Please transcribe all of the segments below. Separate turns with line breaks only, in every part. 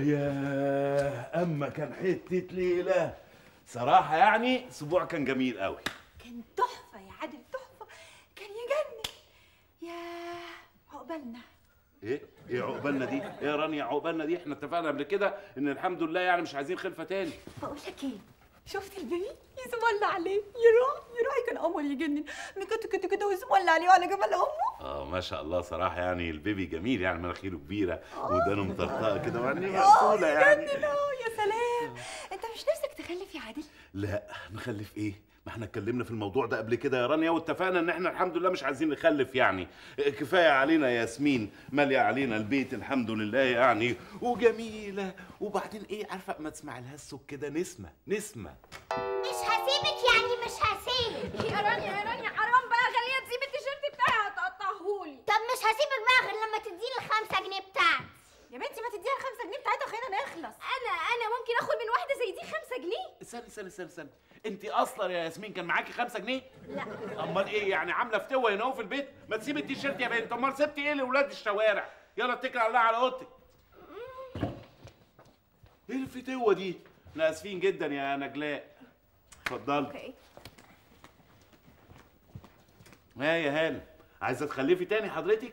يا اما كان حته ليله صراحه يعني اسبوع كان جميل قوي
كان تحفه يا عادل تحفه كان يجنن يا عقبالنا
ايه ايه عقبالنا دي ايه يا رانيا عقبالنا دي احنا اتفقنا قبل كده ان الحمد لله يعني مش عايزين خلفه تاني
بقول لك ايه شفت البيبي يزمل عليه يروح يروح كان قمر يجنن مكت كت كده ويزمل عليه وعلى جمال امه
اه ما شاء الله صراحه يعني البيبي جميل يعني مناخيره كبيره ودانه مطرطقه كده وعينيه مقفوله يعني
يجنن اه يا سلام انت مش نفسك تخلف يا عادل
لا نخلف ايه ما احنا اتكلمنا في الموضوع ده قبل كده يا رانيا واتفقنا ان احنا الحمد لله مش عايزين نخلف يعني كفايه علينا ياسمين ماليه علينا البيت الحمد لله يعني وجميله وبعدين ايه عارفه ما تسمع لها الصوت كده نسمه نسمه
مش هسيبك يعني مش هسيبك
يا رانيا يا رانيا حرام بقى خليها تسيب التيشيرت بتاعها هتقطعهولي
طب مش هسيبك بقى غير لما تديني الخمسة جنيه بتاعتي
يا بنتي ما تديها الخمسة جنيه بتاعتها خلينا نخلص
انا انا ممكن اخد من واحده زي دي خمسة جنيه
استني استني استني استني انت اصلا يا ياسمين كان معاكي خمسة جنيه؟ لا امال ايه يعني عامله فتوه هنا اهو في البيت؟ ما تسيبي التيشيرت يا بنت امال سبتي ايه لاولاد الشوارع؟ يلا اتكل على الله على اوضتك. ايه الفتوه دي؟ احنا اسفين جدا يا نجلاء. اتفضلي.
اوكي
ها يا هانم عايزه تخلفي تاني حضرتك؟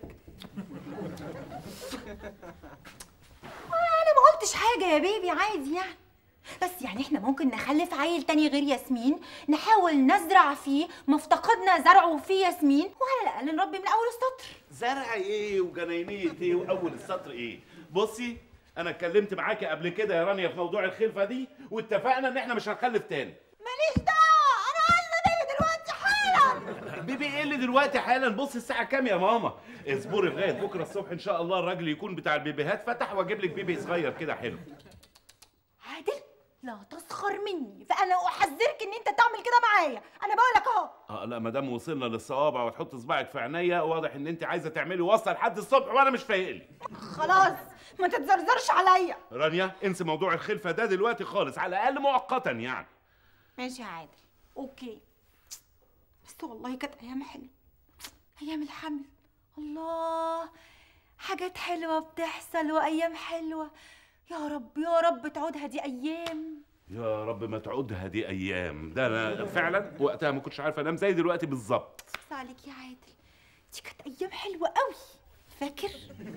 انا ما قلتش حاجه يا بيبي عادي يعني بس يعني احنا ممكن نخلف عيل تاني غير ياسمين نحاول نزرع فيه ما افتقدنا زرعه في ياسمين وعلى الاقل نربي من اول السطر
زرع ايه وجناينيه ايه واول السطر ايه؟ بصي انا اتكلمت معاكي قبل كده يا رانيا في موضوع الخلفه دي واتفقنا ان احنا مش هنخلف تاني.
ماليش دعوه انا عايزه بيبي دلوقتي حالا
بيبي ايه اللي دلوقتي حالا بص الساعه كام يا ماما اصبري لغايه بكره الصبح ان شاء الله الراجل يكون بتاع البيبيهات فتح واجيب لك بيبي صغير كده حلو
عادل لا تسخر مني فانا احذرك ان انت تعمل كده معايا انا بقول لك اهو
اه لا ما دام وصلنا للصوابع وتحط صباعك في عينيا واضح ان انت عايزه تعملي وصله لحد الصبح وانا مش فايق لي
خلاص ما تتزرزرش عليا
رانيا انسي موضوع الخلفه ده دلوقتي خالص على الاقل مؤقتا يعني
ماشي يا عادل اوكي بس والله كانت ايام حلوه ايام الحمل الله حاجات حلوه بتحصل وايام حلوه يا رب يا رب تعودها دي ايام
يا رب ما تعودها دي ايام ده انا فعلا وقتها ما كنتش عارفه انام زي دلوقتي بالظبط
بس عليك يا عادل دي كانت ايام حلوه قوي فاكر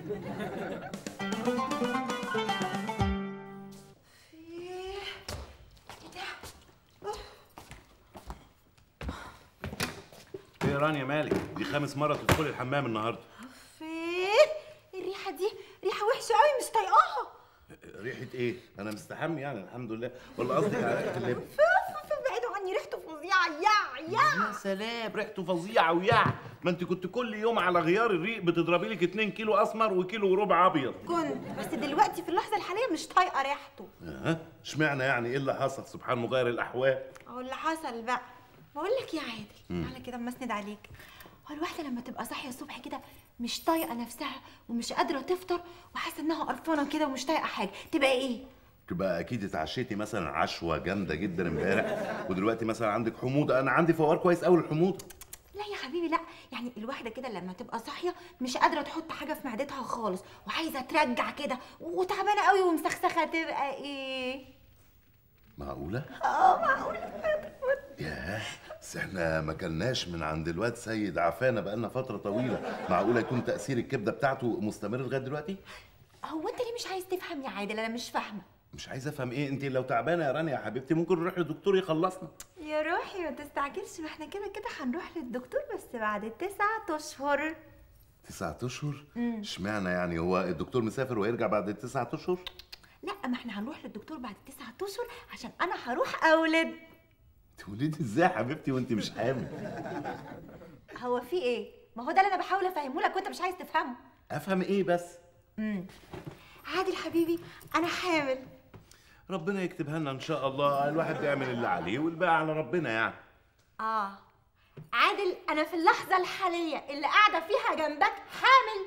إيه؟ إيه ده؟
ايه يا رانيا مالك دي خامس مره تدخلي الحمام النهارده
فين الريحه دي ريحه وحشه قوي مش طايقاها
ريحه ايه انا مستحمي يعني الحمد لله ولا قصدك على ريحه اللب
بعيدوا عني ريحته فظيعه يا يا
يا سلام ريحته فظيعه ويع ما انت كنت كل يوم على غيار الريق بتضربي لك 2 كيلو اسمر وكيلو وربع ابيض
كنت بس دلوقتي في اللحظه الحاليه مش طايقه ريحته
ها اشمعنى يعني ايه اللي حصل سبحان مغير الاحوال
اهو اللي حصل بقى بقول لك يا عادل تعالى كده اما اسند عليك هو الواحده لما تبقى صاحيه الصبح كده مش طايقه نفسها ومش قادره تفطر وحاسه انها قرفانه كده ومش طايقه حاجه تبقى ايه
تبقى اكيد اتعشيتي مثلا عشوه جامده جدا امبارح ودلوقتي مثلا عندك حموضه انا عندي فوار كويس قوي للحموضه
لا يا حبيبي لا يعني الواحده كده لما تبقى صاحيه مش قادره تحط حاجه في معدتها خالص وعايزه ترجع كده وتعبانه قوي ومسخسخه تبقى ايه
معقوله
اه معقول
ياه بس احنا ما كلناش من عند الواد سيد عفانه بقالنا فتره طويله معقوله يكون تاثير الكبده بتاعته مستمر لغايه دلوقتي
هو انت ليه مش عايز تفهم يا عادل انا مش فاهمه
مش عايز افهم ايه انت لو تعبانه يا رانيا يا حبيبتي ممكن نروح لدكتور يخلصنا
يا روحي ما تستعجلش ما احنا كده كده هنروح للدكتور بس بعد تسعة اشهر
تسعة اشهر اشمعنى يعني هو الدكتور مسافر ويرجع بعد تسعة اشهر
لا ما احنا هنروح للدكتور بعد تسعة اشهر عشان انا هروح اولد
تولدي ازاي يا حبيبتي وانت مش حامل
هو في ايه ما هو ده اللي انا بحاول افهمه لك وانت مش عايز تفهمه
افهم ايه بس
عادل حبيبي انا حامل
ربنا يكتبها لنا ان شاء الله الواحد بيعمل اللي عليه والباقي على ربنا يعني
اه عادل انا في اللحظه الحاليه اللي قاعده فيها جنبك حامل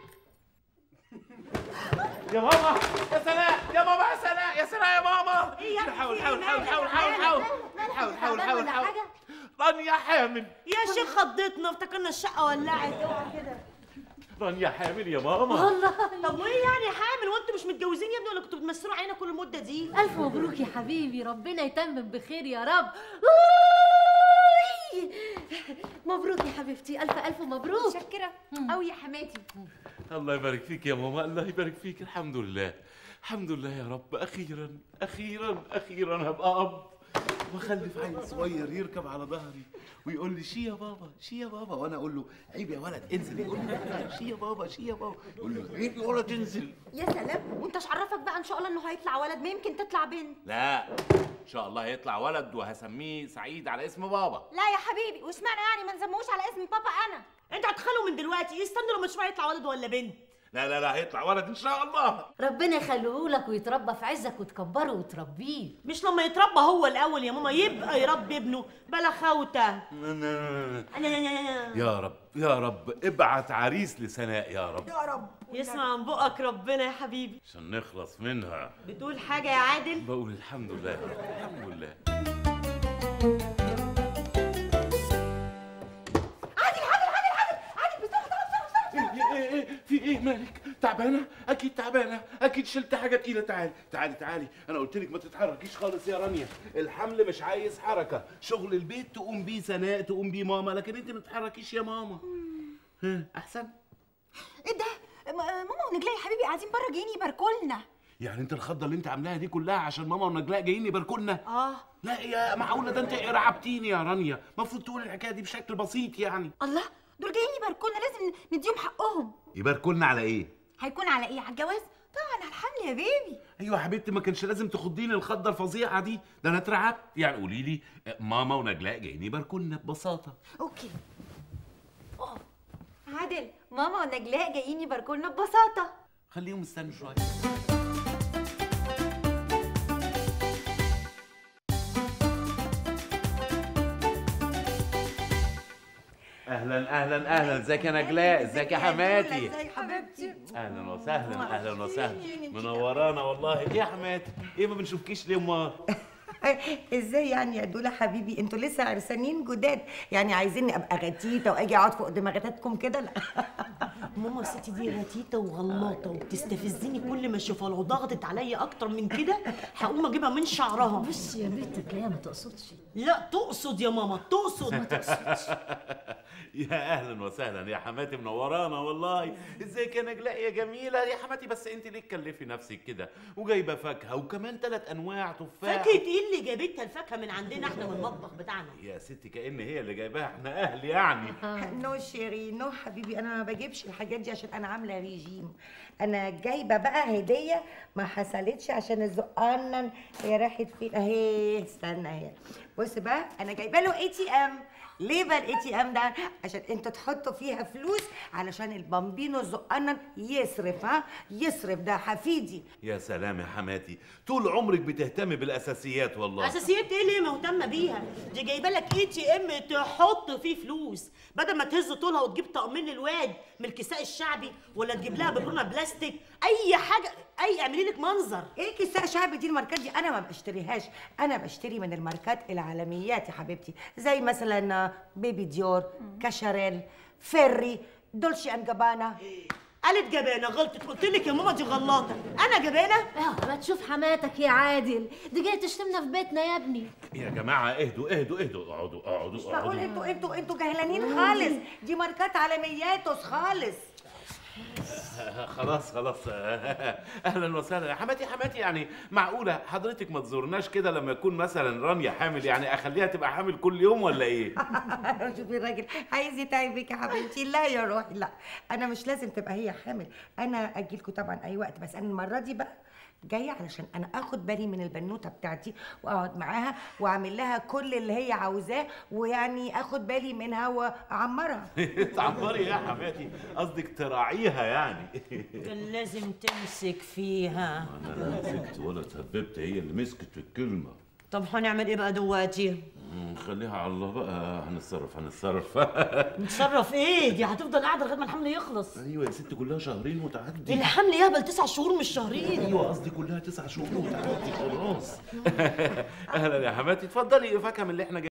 يا ماما يا سلام يا ماما يا سلام يا سلام يا ماما حاول حاول حاول حاول حاول حاول حاول حاول حاول حاول رانيا حامل
يا شيخ خضتنا افتكرنا الشقه ولعت اوعى كده
رانيا حامل يا ماما
والله
طب وايه يعني حامل وانتوا مش متجوزين يا ابني ولا كنتوا بتمثلوا علينا كل المده دي
الف مبروك يا حبيبي ربنا يتمم بخير يا رب أوي. مبروك يا حبيبتي الف الف مبروك
متشكره قوي يا حماتي
الله يبارك فيك يا ماما الله يبارك فيك الحمد لله الحمد لله يا رب اخيرا اخيرا اخيرا هبقى اب واخلف عيل صغير يركب على ظهري ويقول لي شي يا بابا شي يا بابا وانا اقول له عيب يا ولد انزل يقول لي لا، شي يا بابا شي يا بابا يقول له عيب يا ولد انزل
يا سلام وانت مش عرفك بقى ان شاء الله انه هيطلع ولد ما يمكن تطلع بنت
لا ان شاء الله هيطلع ولد وهسميه سعيد على اسم بابا
لا يا حبيبي واشمعنى يعني ما نسموش على اسم بابا انا
انت هتخلوا من دلوقتي استنوا لما تشوفوا يطلع ولد ولا بنت
لا لا لا هيطلع ولد ان شاء الله
ربنا يخليه لك ويتربى في عزك وتكبره وتربيه
مش لما يتربى هو الاول يا ماما يبقى يربي ابنه بلا خوته
يا رب يا رب ابعت عريس لسناء يا رب
يا رب
يسمع من بقك ربنا يا حبيبي
عشان نخلص منها
بتقول حاجه يا عادل
بقول الحمد لله الحمد لله ايه ايه ايه في ايه مالك تعبانه اكيد تعبانه اكيد شلت حاجه تقيله تعالي تعالي تعالي انا قلت لك ما تتحركيش خالص يا رانيا الحمل مش عايز حركه شغل البيت تقوم بيه سناء تقوم بيه ماما لكن انت ما تتحركيش يا ماما ها احسن
ايه ده م- ماما ونجلاء يا حبيبي قاعدين بره جايين يباركولنا
يعني انت الخضه اللي انت عاملاها دي كلها عشان ماما ونجلاء جايين يباركولنا
اه
لا يا معقوله ده انت رعبتيني يا رانيا المفروض تقول الحكايه دي بشكل بسيط يعني
الله دول جايين يباركولنا لازم نديهم حقهم
يباركولنا على ايه
هيكون على ايه على الجواز طبعا على الحمل يا بيبي
ايوه يا حبيبتي ما كانش لازم تخضيني الخضه الفظيعه دي ده انا اترعبت يعني قولي لي ماما ونجلاء جايين يباركولنا ببساطه
اوكي أوه. عادل ماما ونجلاء جايين يباركولنا ببساطه
خليهم يستنوا شويه اهلا اهلا اهلا ازيك يا نجلاء ازيك يا حماتي
ازيك حبيبتي
اهلا وسهلا اهلا وسهلا منورانا والله ايه يا حماتي ايه ما بنشوفكيش ليه امال
ازاي يعني يا دولا حبيبي انتوا لسه عرسانين جداد يعني عايزيني ابقى غتيته واجي اقعد فوق دماغتكم كده لا
ماما الست دي رتيته وغلاطه وبتستفزني كل ما اشوفها لو ضغطت عليا اكتر من كده هقوم اجيبها من شعرها
بص يا بنتك لا ما تقصدش
لا تقصد يا ماما تقصد ما تقصدش
يا اهلا وسهلا يا حماتي منورانا والله ازيك يا نجلاء يا جميله يا حماتي بس انت ليه تكلفي نفسك كده وجايبه فاكهه وكمان ثلاث انواع تفاح
فاكهه ايه اللي جابتها الفاكهه من عندنا احنا من المطبخ بتاعنا
يا ستي كأن هي اللي جايباها احنا اهل يعني
نو شيري نو حبيبي انا ما بجيبش الحاجات دي عشان انا عامله ريجيم انا جايبه بقى هديه ما حصلتش عشان الزقانن هي راحت فين اهي استنى اهي بص بقى انا جايبه له اي تي ام ليه بقى الاي تي ام ده عشان انتوا تحطوا فيها فلوس علشان البامبينو الزقانن يصرف ها يصرف ده حفيدي
يا سلام يا حماتي طول عمرك بتهتمي بالاساسيات والله
اساسيات ايه ليه مهتمه بيها دي جايبه لك اي تي ام تحط فيه فلوس بدل ما تهز طولها وتجيب طقمين للواد من الكساء الشعبي ولا تجيب لها ببرونه بلاستيك اي حاجه اي اعملي لك منظر
ايه كساء شعبي دي الماركات دي انا ما بشتريهاش انا بشتري من الماركات العالميات يا حبيبتي زي مثلا بيبي ديور كاشاريل فيري دولشي ان جابانا
قالت جبانه غلطت قلت لك يا ماما دي غلاطه انا جبانه
اه ما تشوف حماتك يا عادل دي جايه تشتمنا في بيتنا يا ابني
يا جماعه اهدوا اهدوا اهدوا اقعدوا اقعدوا
بقول
اقعدوا
انتوا انتوا انتوا جهلانين خالص دي ماركات عالمياتوس خالص
خلاص خلاص اهلا وسهلا يا حماتي حماتي يعني معقوله حضرتك ما تزورناش كده لما يكون مثلا رانيا حامل يعني اخليها تبقى حامل كل يوم ولا ايه
شوفي الراجل عايز يتعبك يا حبيبتي لا يا روحي لا انا مش لازم تبقى هي حامل انا اجي لكم طبعا اي وقت بس انا المره دي بقى جايه علشان انا اخد بالي من البنوته بتاعتي واقعد معاها واعمل لها كل اللي هي عاوزاه ويعني اخد بالي منها واعمرها
تعبري يا حماتي قصدك تراعيها يعني
كان لازم تمسك فيها
انا لا مسكت ولا تهببت هي اللي مسكت في الكلمه
طب هنعمل ايه بقى دلوقتي
خليها على الله بقى هنتصرف هنتصرف
نتصرف ايه دي هتفضل قاعده لغايه ما الحمل يخلص
ايوه يا ست كلها شهرين وتعدي
الحمل يهبل تسع شهور مش شهرين
ايوه قصدي كلها تسع شهور وتعدي خلاص اهلا يا حماتي اتفضلي فاكهه من اللي احنا